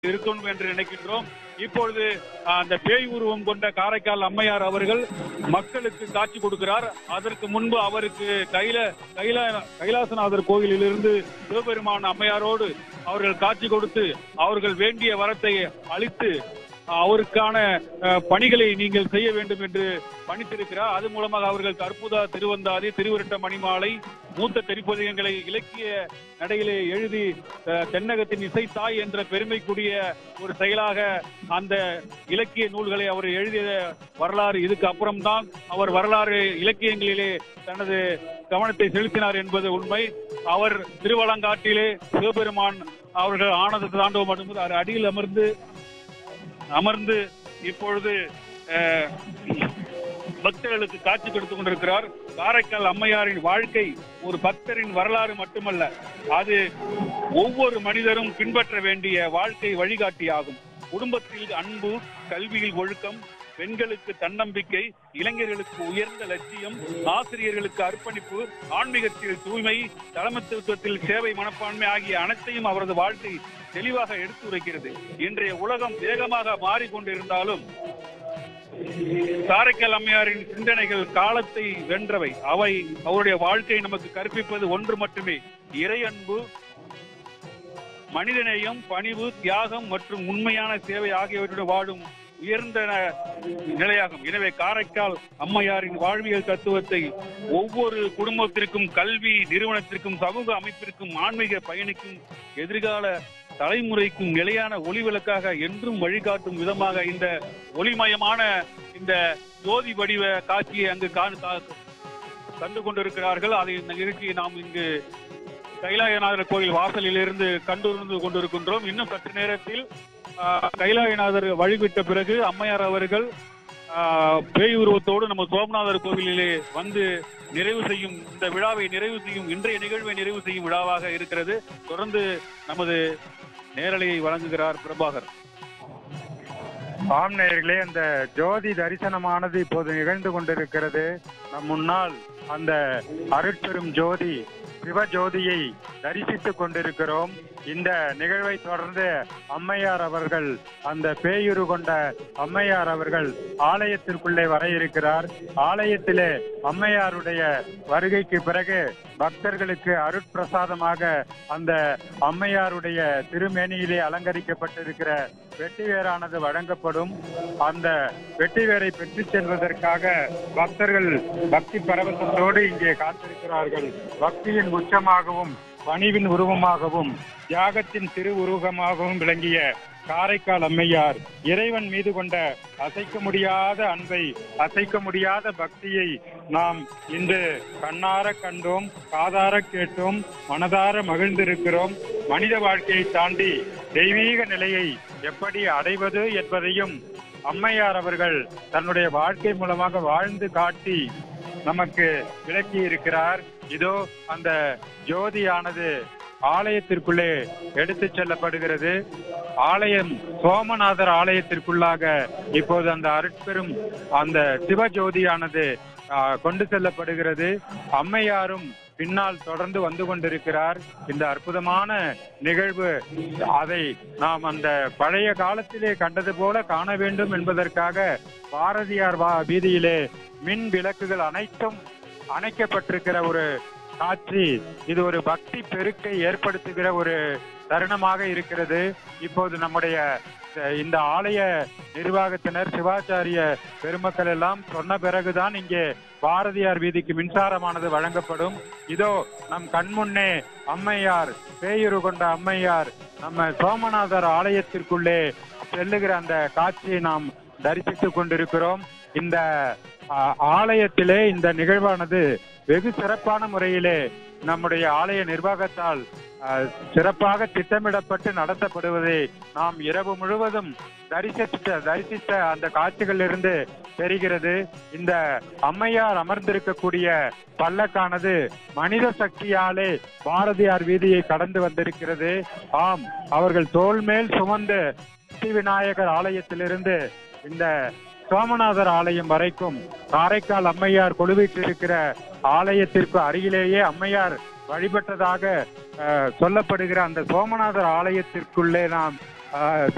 இருக்கணும் என்று நினைக்கின்றோம் இப்பொழுது ஆஹ், அந்த பேய் உருவம் கொண்ட காரைக்கால் அம்மையார் அவர்கள் மக்களுக்கு காட்சி கொடுக்கிறார் அதற்கு முன்பு அவருக்கு கைல கைலா கைலாசநாதர் கோயிலிலிருந்து சிவபெருமான் அம்மையாரோடு அவர்கள் காட்சி கொடுத்து அவர்கள் வேண்டிய வரத்தை அளித்து அவருக்கான அஹ், பணிகளை நீங்கள் செய்ய வேண்டும் என்று பணித்திருக்கிறார் அது மூலமாக அவர்கள் அற்புத திருவந்தாதி திருவிருட்ட மணிமாலை மூத்த தெரிப்பதிகங்களை இலக்கிய நடையிலே எழுதி அஹ், தென்னகத்தின் இசைத்தாய் என்ற பெருமைக்குரிய ஒரு செயலாக அந்த இலக்கிய நூல்களை அவர் எழுதிய வரலாறு இதுக்கு அப்புறம்தான் அவர் வரலாறு இலக்கியங்களிலே தனது கவனத்தை செலுத்தினார் என்பது உண்மை அவர் திருவலங்காட்டிலே சிவபெருமான் அவர்கள் ஆனந்த தாண்டவம் அடும்போது அவர் அடியில் அமர்ந்து அமர்ந்து இப்பொழுது அஹ், பக்தர்களுக்கு காட்சி கொடுத்துக் கொண்டிருக்கிறார் காரைக்கால் அம்மையாரின் வாழ்க்கை ஒரு பக்தரின் வரலாறு மட்டுமல்ல அது ஒவ்வொரு மனிதரும் பின்பற்ற வேண்டிய வாழ்க்கை வழிகாட்டியாகும் குடும்பத்தில் அன்பு கல்வியில் ஒழுக்கம் பெண்களுக்கு தன்னம்பிக்கை இளைஞர்களுக்கு உயர்ந்த லட்சியம் ஆசிரியர்களுக்கு அர்ப்பணிப்பு ஆன்மீகத்தில் தூய்மை தலைமைத்துவத்தில் சேவை மனப்பான்மை ஆகிய அனைத்தையும் அவரது வாழ்க்கை தெளிவாக எடுத்துரைக்கிறது இன்றைய உலகம் வேகமாக மாறிக்கொண்டிருந்தாலும் காரைக்கால் அம்மையாரின் சிந்தனைகள் காலத்தை வென்றவை அவை அவருடைய வாழ்க்கை நமக்கு கற்பிப்பது ஒன்று மட்டுமே இறை அன்பு மனிதநேயம் பணிவு தியாகம் மற்றும் உண்மையான சேவை ஆகியவற்றுடன் வாழும் உயர்ந்த ந- நிலையாகும் எனவே காரைக்கால் அம்மையாரின் வாழ்வியல் தத்துவத்தை ஒவ்வொரு குடும்பத்திற்கும் கல்வி நிறுவனத்திற்கும் சமூக அமைப்பிற்கும் ஆன்மீக பயணிக்கும் எதிர்கால தலைமுறைக்கும் நிலையான ஒளிவிளக்காக என்றும் வழிகாட்டும் விதமாக இந்த ஒளிமயமான இந்த ஜோதி வடிவ காட்சியை அங்கு காண- கா- கண்டு கொண்டிருக்கிறார்கள் அதை இந்த நிகழ்ச்சியை நாம் இங்கு கைலாயநாதர் கோயில் வாசலில் இருந்து கண்டுருந்து கொண்டிருக்கின்றோம் இன்னும் சற்று நேரத்தில் ஆஹ், கைலாயநாதர் வழிவிட்ட பிறகு அம்மையார் அவர்கள் ஆஹ், பேய் உருவத்தோடு நம்ம சோமநாதர் கோவிலிலே வந்து நிறைவு செய்யும் இந்த விழாவை நிறைவு செய்யும் இன்றைய நிகழ்வை நிறைவு செய்யும் விழாவாக இருக்கிறது தொடர்ந்து நமது நேரலையை வழங்குகிறார் பிரபாகர் ஆம் நேயர்களே அந்த ஜோதி தரிசனமானது இப்போது நிகழ்ந்து கொண்டிருக்கிறது நம் முன்னால் அந்த அருட்பெரும் ஜோதி சிவஜோதியை தரிசித்துக் கொண்டிருக்கிறோம் இந்த நிகழ்வை தொடர்ந்து அம்மையார் அவர்கள் அந்த பேயுரு கொண்ட அம்மையார் அவர்கள் ஆலயத்திற்குள்ளே வர இருக்கிறார் ஆலயத்திலே அம்மையாருடைய வருகைக்கு பிறகு பக்தர்களுக்கு அருட்பிரசாதமாக அந்த அம்மையாருடைய திருமேனியிலே அலங்கரிக்கப்பட்டிருக்கிற வெட்டிவேரானது வழங்கப்படும் அந்த வெட்டிவேரை பெற்றுச் செல்வதற்காக பக்தர்கள் பக்தி பரவசத்தோடு இங்கே காத்திருக்கிறார்கள் பக்தியின் உச்சமாகவும் பணிவின் உருவமாகவும் தியாகத்தின் திரு உருவகமாகவும் விளங்கிய காரைக்கால் அம்மையார் இறைவன் மீது கொண்ட அசைக்க முடியாத அன்பை அசைக்க முடியாத பக்தியை நாம் இன்று கண்ணார கண்டோம் காதார கேட்டோம் மனதார மகிழ்ந்திருக்கிறோம் மனித வாழ்க்கையை தாண்டி தெய்வீக நிலையை எப்படி அடைவது என்பதையும் அம்மையார் அவர்கள் தன்னுடைய வாழ்க்கை மூலமாக வாழ்ந்து காட்டி நமக்கு விளக்கி இருக்கிறார் இதோ அந்த ஜோதியானது ஆலயத்திற்குள்ளே எடுத்து செல்லப்படுகிறது ஆலயம் சோமநாதர் ஆலயத்திற்குள்ளாக இப்போது அந்த அருட்பெரும் அந்த சிவஜோதியானது ஆ, கொண்டு செல்லப்படுகிறது அம்மையாரும் பின்னால் தொடர்ந்து வந்து கொண்டிருக்கிறார் இந்த அற்புதமான நிகழ்வு அதை நாம் அந்த பழைய காலத்திலே கண்டது போல காண வேண்டும் என்பதற்காக பாரதியார் வா வீதியிலே மின் விளக்குகள் அனைத்தும் அணைக்கப்பட்டிருக்கிற ஒரு காட்சி இது ஒரு பக்தி பெருக்கை ஏற்படுத்துகிற ஒரு தருணமாக இருக்கிறது இப்போது நம்முடைய அஹ், இந்த ஆலய நிர்வாகத்தினர் சிவாச்சாரிய பெருமக்கள் எல்லாம் சொன்ன பிறகுதான் இங்கே பாரதியார் வீதிக்கு மின்சாரமானது வழங்கப்படும் இதோ நம் கண்முன்னே அம்மையார் பேயுரு கொண்ட அம்மையார் நம்ம சோமநாதர் ஆலயத்திற்குள்ளே செல்லுகிற அந்த காட்சியை நாம் தரிசித்துக் கொண்டிருக்கிறோம் இந்த ஆ, ஆலயத்திலே இந்த நிகழ்வானது வெகு சிறப்பான முறையிலே நம்முடைய ஆலய நிர்வாகத்தால் ஆ, சிறப்பாக திட்டமிடப்பட்டு நடத்தப்படுவதை நாம் இரவு முழுவதும் தரிசித்த தரிசித்த அந்த காட்சிகளிலிருந்து தெரிகிறது இந்த அம்மையார் அமர்ந்திருக்கக்கூடிய பல்லக்கானது மனித சக்தியாலே பாரதியார் வீதியை கடந்து வந்திருக்கிறது ஆம் அவர்கள் தோள் மேல் சுமந்து சித்தி விநாயகர் ஆலயத்திலிருந்து இந்த சோமநாதர் ஆலயம் வரைக்கும் காரைக்கால் அம்மையார் கொலுவிட்டிருக்கிற ஆலயத்திற்கு அருகிலேயே அம்மையார் வழிபட்டதாக அஹ், சொல்லப்படுகிற அந்த சோமநாதர் ஆலயத்திற்குள்ளே நாம் அஹ்,